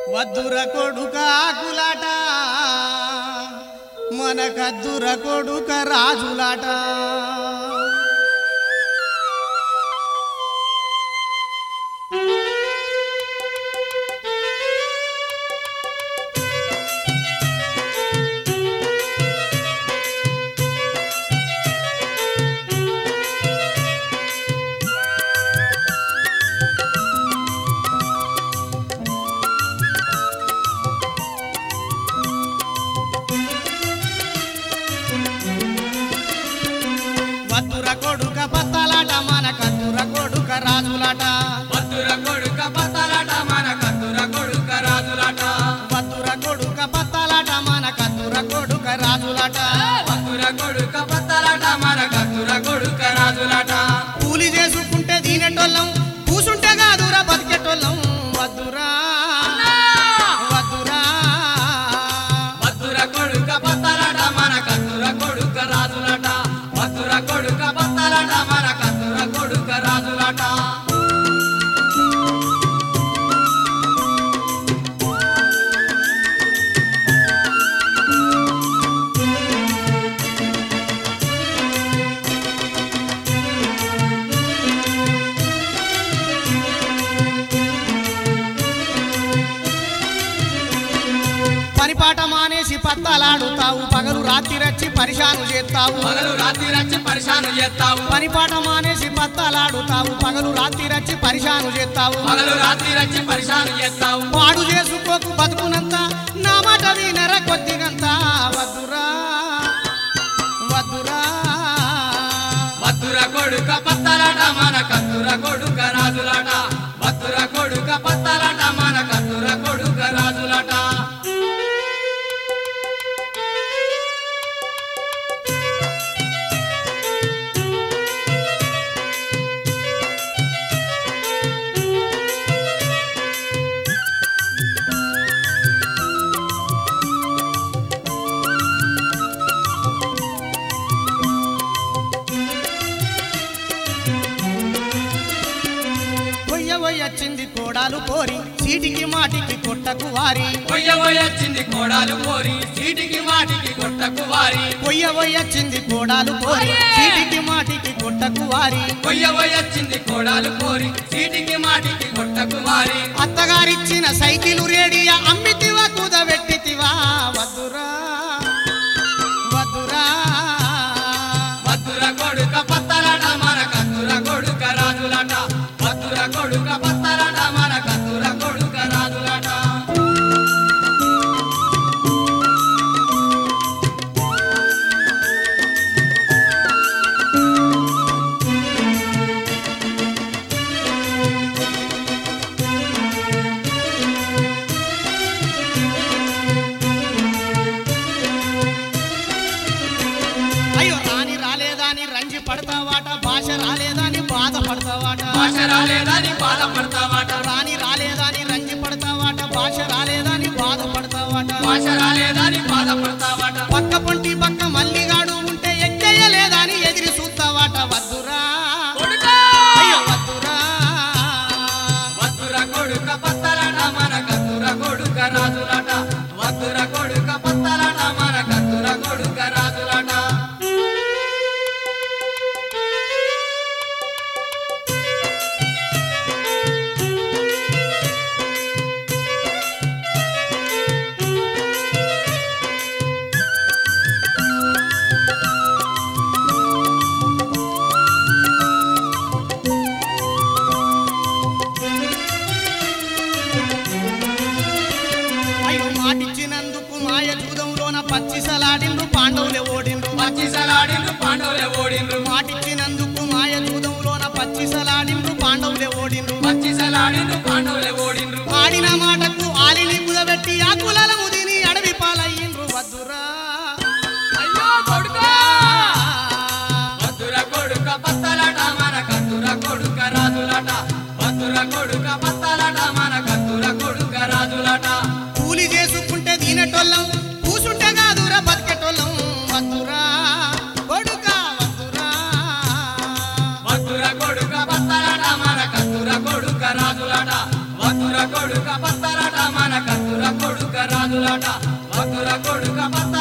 వద్దుర కొడుకాకులాట మన కద్దుర కొడుక రాజులాట వద్దుర కొడుక పత్తలాట మన కద్దుర కొడుక రాజులాట మధుర కొడుక పతలాట మన కత్తుర కొడుక రాజులాట వద్దుర కొడుక పత్తలాట మన కద్దుర కొడుక రాజులాట మధుర కొడుక పతలాట మన కత్తుర కొడుక రాజులాట కూలి చేసుకుంటే దీనెటోళ్ళం కూసుంటే కాదురా బతికెటోళ్ళం వద్దురా వద్దురా మధుర కొడుక పతలాట మన కత్తుర కొడుక రాజులాట మధుర కొడుక పతలాట మన కత్తుర కొడుక రాజులాట పనిపాట మానేసి పత్తాలాడుతావు పగలు రాత్రి రచ్చి పరిశాను చేస్తావు పగలు రాత్రి రచ్చి పరిశాను చేస్తావు పనిపాట మానేసి పత్తాలాడుతావు పగలు రాత్రి రచ్చి పరిశాను చేస్తావు పగలు రాత్రి రచ్చి పరిశాను చేస్తావు పాడు చేసుకోకు బతుకునంత నా మాట వినర కొద్దిగంత వద్దురా వద్దురా మధుర కొడుక పత్తలాట మన కత్తుర కొడుక రాజులాట మధుర కొడుక పత్తలాట మన కత్తుర కొడుక రాజులాట కొయ్య వచ్చింది కోడాలు కోరి సీటికి మాటికి కొట్టకు వారి కొయ్య వచ్చింది కోడాలు కోరి సీటికి మాటికి కొట్టకు వారి కొయ్య వచ్చింది కోడాలు కోరి సీటికి మాటికి కొట్టకు వారి కొయ్య వచ్చింది కోడాలు కోరి సీటికి మాటికి కొట్టకు వారి అత్తగారిచ్చిన సైకిలు రేడియా అమ్మితివా కుదబెట్టితివా వద్దురా వద్దురా మధుర కొడుక పత్తలాట మన కత్తుర కొడుక రాజులాట మధుర కొడుక పత్తలాట మన కత్తుర కొడుక రాజులాట అయ్యో రాని రాలేదని రంజి పడతావాట భాష రాలేదని బాధపడతావాట భాష రాలేదని బాధపడతావాట రాని రాలేదని రంజి పడతావాట భాష రాలేదని బాధపడతావాట భాష రాలేదని బాధపడతావాట పక్క పొంటి పక్క మల్లిగాడు ఉంటే ఎక్కయ్యలేదని ఎదిరి చూస్తావాట వద్దురా అయ్యో వద్దురా మధుర కొడుక పత్తలాట మన కత్తుర కొడుక రాజులాట మధుర కొడుక పత్తలాట మన కత్తుర కొడుక రాజులాట అయ్యో మాటిచ్చినందుకు మాయ జూదంలోన పచ్చిసలాడిండ్రు పాండవులే ఓడిండ్రు పచ్చిసలాడిండ్రు పాండవులే ఓడిండ్రు మాటిచ్చినందుకు మాయ జూదంలోన పచ్చిసలాడిండ్రు పాండవులే ఓడిండ్రు పచ్చిసలాడిండ్రు పాండవులే ఓడిండ్రు ఆడిన మాటకు ఆలిని కుదబెట్టి ఆ కులాల ముదిని అడవి పాలయ్యిండ్రు వద్దురా అయ్యో కొడుకా మధుర కొడుక పత్తలాట మన కత్తుర కొడుక రాజులాట మధుర కొడుక పత్తలాట మన కత్తుర కొడుక రాజులాట కూలి చేసుకుంటే దీనటోళ్ళం కూసుంటే కాదురా బతికెటోళ్ళం వద్దురా కొడుక వద్దురా మధుర కొడుక పత్తలాట మన కత్తుర కొడుక రాజులాట మధుర కొడుక పత్తలట మన కత్తుర కొడుక రాజులట మధుర కొడుక పత్తలట